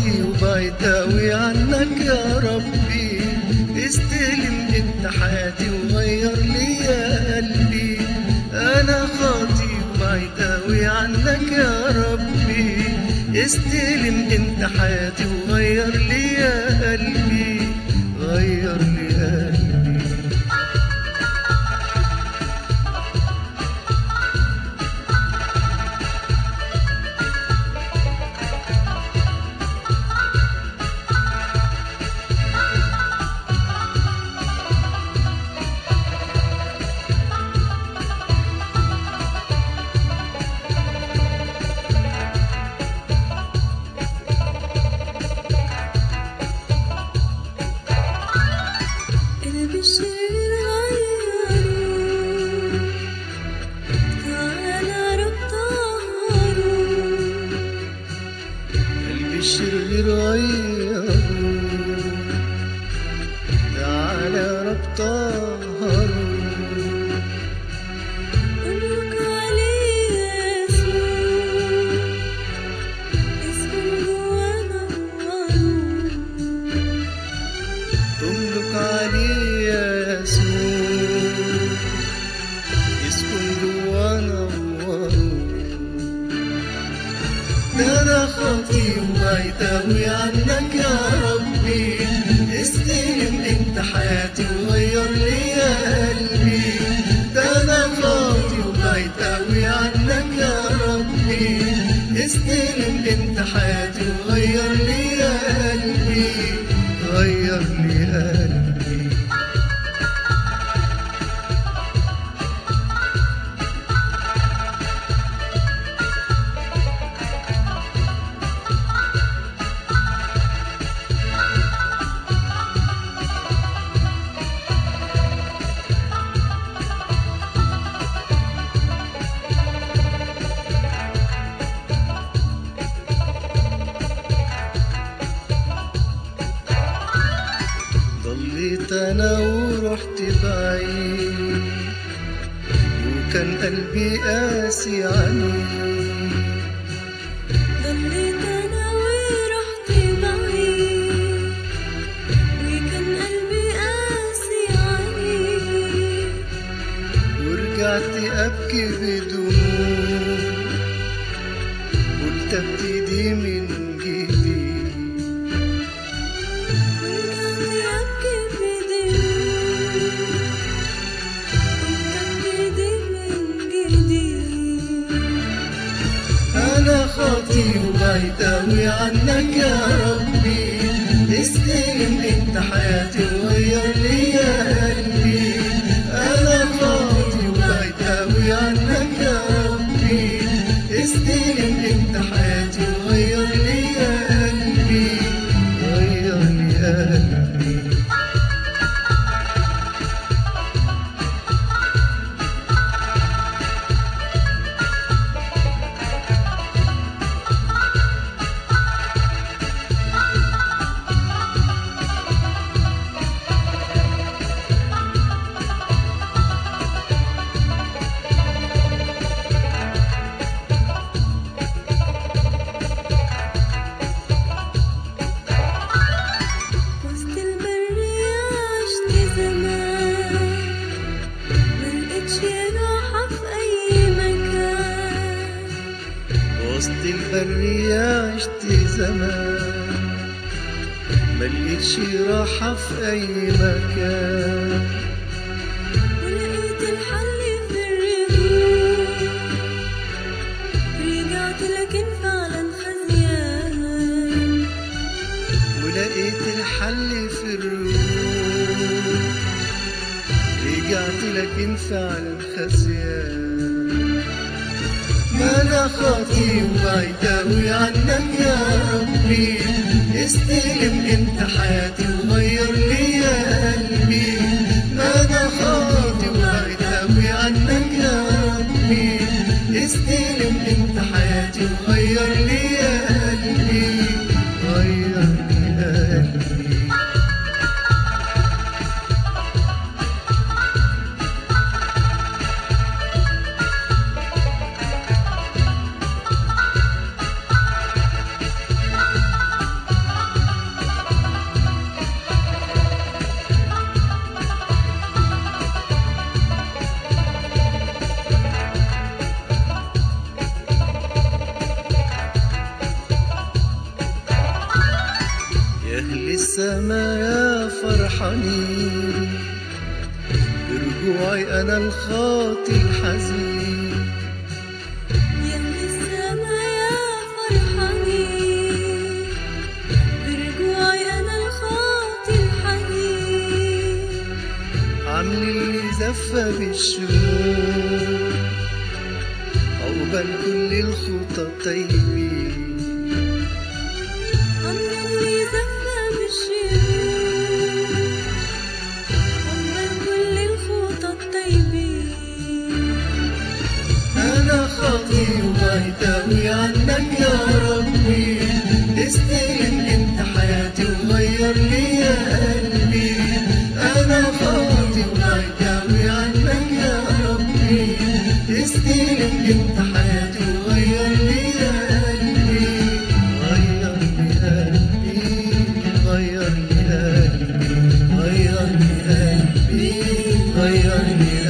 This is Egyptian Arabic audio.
خاطي وبعيد أوي عنك يا ربي استلم انت حياتي وغير لي يا قلبي انا خاطي وبعيد أوي عنك يا ربي استلم انت حياتي وغير لي يا قلبي غير لي قلبي قلبي الشرير غيره تعالى رب طهره قلبي الشرير غيره تعالى يا رب طهره أملك عليه يسوع اسكن جوا نوره تملك عليه يا يسوع اسكن جوانا ده انا خاطي وبعيد اوي عنك يا ربي استلم انت حياتي وغير لي يا قلبي ده انا خاطي وبعيد اوي عنك يا ربي استلم انت حياتي وغير لي يا قلبي غير لي قلبي ضليت انا ورحت بعيد وكان قلبي قاسي عنيك ضليت أنا ورحت بعيد وكان قلبي قاسي عليك ورجعت ابكي بدموع قلت ابتدي من جديد ورجعت أبكي في دموع قلت أبتدي من جديد انا خاطي وبعيد اوي عنك يا ربي استلم انت حياتي وغير لي يا قلبي انا خاطي وبعيد اوي عنك يا ربي استلم انت حياتي وغير لي يا قلبي غير لي قلبي وسط البرية عشت زمان ملقتش راحة في أي مكان وسط البرية عشت زمان ملقتش راحة في أي مكان ولقيت الحل في الرجوع رجعت لكن فعلا خزيان ولقيت الحل في الروح رجعت لكن فعلا خزيان ما انا خاطي وبعيد اوي عنك يا ربي استلم انت حياتي وغير لي يا قلبي ما انا خاطي وبعيد اوي عنك يا ربي استلم انت حياتي وغير لي يا قلبي غير لي قلبي يا أهل السما يا فرحانين برجوعي أنا الخاطي الحزين يا أهل السما يا فرحانين برجوعي أنا الخاطي الحزين عامل لي زفة بالشموع عقبال كل الخطى الطيبين عمري زفة بالشموع عمر كل الخطى الطيبين أنا خاطي وبعيداوي عنك يا ربي استلم انت حياتي وغير لي يا قلبي أنا خاطي وبعيداوي عنك يا ربي استلم انت حياتي وغير لي يا قلبي غير لي قلبي غير لي قلبي غير لي قلبي غير لي